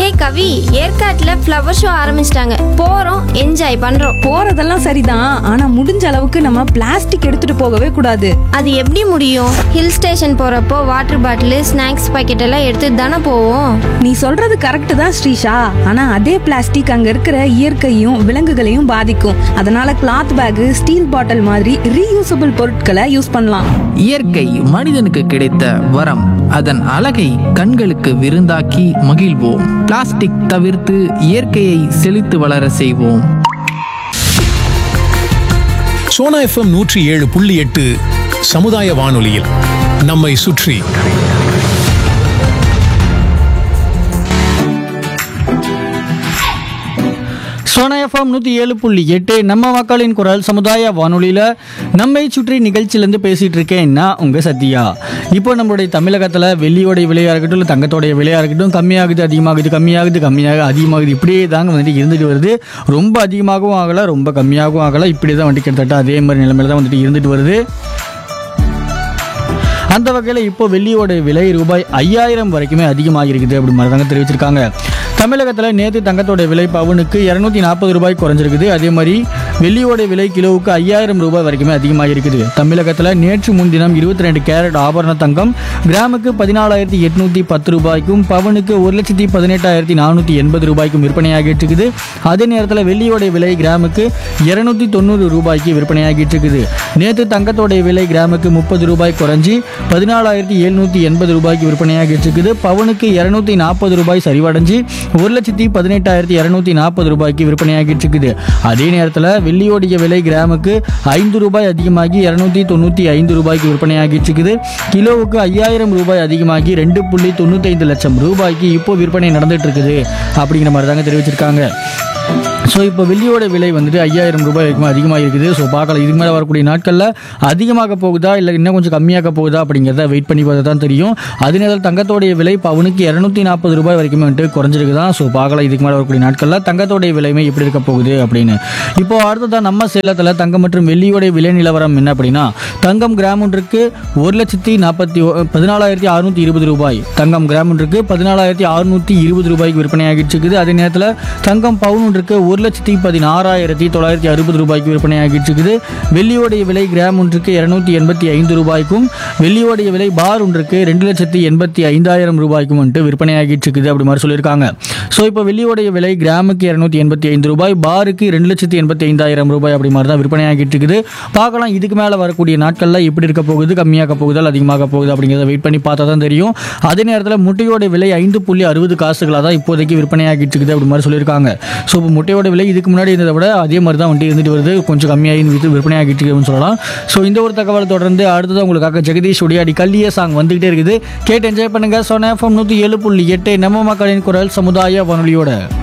ஹே கவி ஏற்காட்டுல flower show ஆரம்பிச்சிட்டாங்க போறோம் enjoy பண்றோம் போறதெல்லாம் சரிதான் ஆனா முடிஞ்ச அளவுக்கு நம்ம பிளாஸ்டிக் எடுத்துட்டு போகவே கூடாது அது எப்படி முடியும் ஹில் ஸ்டேஷன் போறப்போ வாட்டர் பாட்டில் ஸ்நாக்ஸ் பாக்கெட் எல்லாம் எடுத்துட்டு தானே போவோம் நீ சொல்றது கரெக்ட் தான் ஸ்ரீஷா ஆனா அதே பிளாஸ்டிக் அங்க இருக்கிற இயற்கையும் விலங்குகளையும் பாதிக்கும் அதனால கிளாத் பேக் ஸ்டீல் பாட்டில் மாதிரி ரீயூசபிள் பொருட்களை யூஸ் பண்ணலாம் இயற்கை மனிதனுக்கு கிடைத்த வரம் அதன் அழகை கண்களுக்கு விருந்தாக்கி மகிழ்வோம் பிளாஸ்டிக் தவிர்த்து இயற்கையை செழித்து வளர செய்வோம் சோனா எஃப்எம் நூற்றி ஏழு புள்ளி எட்டு சமுதாய வானொலியில் நம்மை சுற்றி சோனா எஃப்எம் நூற்றி ஏழு புள்ளி எட்டு நம்ம மக்களின் குரல் சமுதாய வானொலியில் நம்மை சுற்றி நிகழ்ச்சியிலேருந்து பேசிகிட்டு இருக்கேன் நான் உங்கள் சத்யா இப்போ நம்மளுடைய தமிழகத்தில் வெள்ளியோடைய விலையாக இருக்கட்டும் இல்லை தங்கத்தோடைய விலையாக இருக்கட்டும் கம்மியாகுது அதிகமாகுது கம்மியாகுது கம்மியாக அதிகமாகுது இப்படியே தாங்க வந்துட்டு இருந்துட்டு வருது ரொம்ப அதிகமாகவும் ஆகலை ரொம்ப கம்மியாகவும் ஆகலை இப்படி தான் வந்துட்டு கிட்டத்தட்ட அதே மாதிரி நிலைமையில தான் வந்துட்டு இருந்துட்டு வருது அந்த வகையில் இப்போ வெள்ளியோட விலை ரூபாய் ஐயாயிரம் வரைக்குமே அதிகமாக இருக்குது அப்படி மாதிரி தாங்க தெரிவிச்சிருக்காங்க தமிழகத்தில் நேற்று தங்கத்தோட விலை பவுனுக்கு இரநூத்தி நாற்பது ரூபாய் குறைஞ்சிருக்குது அதே மாதிரி வெள்ளியோட விலை கிலோவுக்கு ஐயாயிரம் ரூபாய் வரைக்குமே அதிகமாக இருக்குது தமிழகத்தில் நேற்று முன்தினம் இருபத்தி ரெண்டு கேரட் ஆபரண தங்கம் கிராமுக்கு பதினாலாயிரத்தி எட்நூத்தி பத்து ரூபாய்க்கும் பவுனுக்கு ஒரு லட்சத்தி பதினெட்டாயிரத்தி நானூற்றி எண்பது ரூபாய்க்கும் விற்பனையாகிட்டு இருக்குது அதே நேரத்தில் வெள்ளியோட விலை கிராமுக்கு இருநூத்தி தொண்ணூறு ரூபாய்க்கு விற்பனையாகிட்டு இருக்குது நேற்று தங்கத்தோட விலை கிராமுக்கு முப்பது ரூபாய் குறைஞ்சி பதினாலாயிரத்தி எழுநூற்றி எண்பது ரூபாய்க்கு விற்பனையாகிட்டு இருக்குது பவுனுக்கு இரநூத்தி நாற்பது ரூபாய் சரிவடைஞ்சு ஒரு லட்சத்தி பதினெட்டாயிரத்தி இரநூத்தி நாற்பது ரூபாய்க்கு விற்பனையாகிட்டு இருக்குது அதே நேரத்தில் வெள்ளியோடைய விலை கிராமுக்கு ஐந்து ரூபாய் அதிகமாகி இரநூத்தி தொண்ணூற்றி ஐந்து ரூபாய்க்கு விற்பனையாகிட்டு இருக்குது கிலோவுக்கு ஐயாயிரம் ரூபாய் அதிகமாகி ரெண்டு புள்ளி தொண்ணூத்தைந்து லட்சம் ரூபாய்க்கு இப்போ விற்பனை நடந்துட்டு இருக்குது அப்படிங்கிற மாதிரி தாங்க தெரிவிச்சிருக்காங்க ஸோ இப்போ வெள்ளியோட விலை வந்துட்டு ஐயாயிரம் ரூபாய் வரைக்கும் அதிகமாக இருக்குது ஸோ பார்க்கலாம் இதுக்கு மேலே வரக்கூடிய நாட்களில் அதிகமாக போகுதா இல்லை இன்னும் கொஞ்சம் கம்மியாக போகுதா அப்படிங்கிறத வெயிட் பண்ணி பார்த்தா தான் தெரியும் அதே நேரத்தில் தங்கத்தோடைய விலை பவுனுக்கு இரநூத்தி நாற்பது ரூபாய் வரைக்கும் வந்துட்டு குறைஞ்சிருக்கு தான் ஸோ பார்க்கலாம் இதுக்கு மேலே வரக்கூடிய நாட்களில் தங்கத்தோடைய விலையுமே எப்படி இருக்க போகுது அப்படின்னு இப்போ அடுத்ததான் நம்ம சேலத்தில் தங்கம் மற்றும் வெள்ளியோடைய விலை நிலவரம் என்ன அப்படின்னா தங்கம் கிராம் ஒன்றுக்கு ஒரு லட்சத்தி நாற்பத்தி பதினாலாயிரத்தி அறுநூத்தி இருபது ரூபாய் தங்கம் கிராம் ஒன்றுக்கு பதினாலாயிரத்தி அறுநூத்தி இருபது ரூபாய்க்கு விற்பனையாகிட்டு இருக்குது அதே நேரத்தில் தங்கம் பவுன் ஒன்றுக்கு ஒரு லட்சத்தி பதினாறாயிரத்தி தொள்ளாயிரத்தி அறுபது ரூபாய்க்கு விற்பனையாகிட்டு இருக்குது வெள்ளியோடைய விலை கிராம் ஒன்றுக்கு இருநூத்தி எண்பத்தி ஐந்து ரூபாய்க்கும் வெள்ளியோடைய விலை பார் ஒன்றுக்கு ரெண்டு லட்சத்தி எண்பத்தி ஐந்தாயிரம் ரூபாய்க்கும் வந்துட்டு விற்பனையாகிட்டு இருக்குது அப்படி மாதிரி சொல்லியிருக்காங்க ஸோ இப்போ வெள்ளியோடைய விலை கிராமுக்கு இரநூத்தி எண்பத்தி ஐந்து ரூபாய் பாருக்கு ரெண்டு லட்சத்தி எண்பத்தி ஐந்தாயிரம் ரூபாய் அப்படி மாதிரி தான் விற்பனையாகிட்டு இருக்குது பார்க்கலாம் இதுக்கு மேலே வரக்கூடிய நாட்களில் எப்படி இருக்க போகுது கம்மியாக போகுதா இல்லை அதிகமாக போகுது அப்படிங்கிறத வெயிட் பண்ணி பார்த்தா தான் தெரியும் அதே நேரத்தில் முட்டையோட விலை ஐந்து புள்ளி அறுபது காசுகளாக தான் இப்போதைக்கு விற்பனையாகிட்டு இருக்குது அப்படி மாதிரி சொல்லியிருக்காங்க ஸோ இப்போ முட்டையோட விலை இதுக்கு முன்னாடி இருந்ததை விட அதே மாதிரி தான் வந்துட்டு இருந்துட்டு வருது கொஞ்சம் கம்மியாகி வித்து விற்பனையாகிட்டு இருக்குன்னு சொல்லலாம் ஸோ இந்த ஒரு தகவலை தொடர்ந்து அடுத்தது உங்களுக்காக ஜெகதீஷ் உடையாடி கல்லிய சாங் வந்துகிட்டே இருக்குது கேட்டு என்ஜாய் பண்ணுங்க சொன்ன எஃப்எம் நூற்றி ஏழு புள்ளி எட்டு நம்ம மக்களின் குரல் சமுதாய வானொலியோட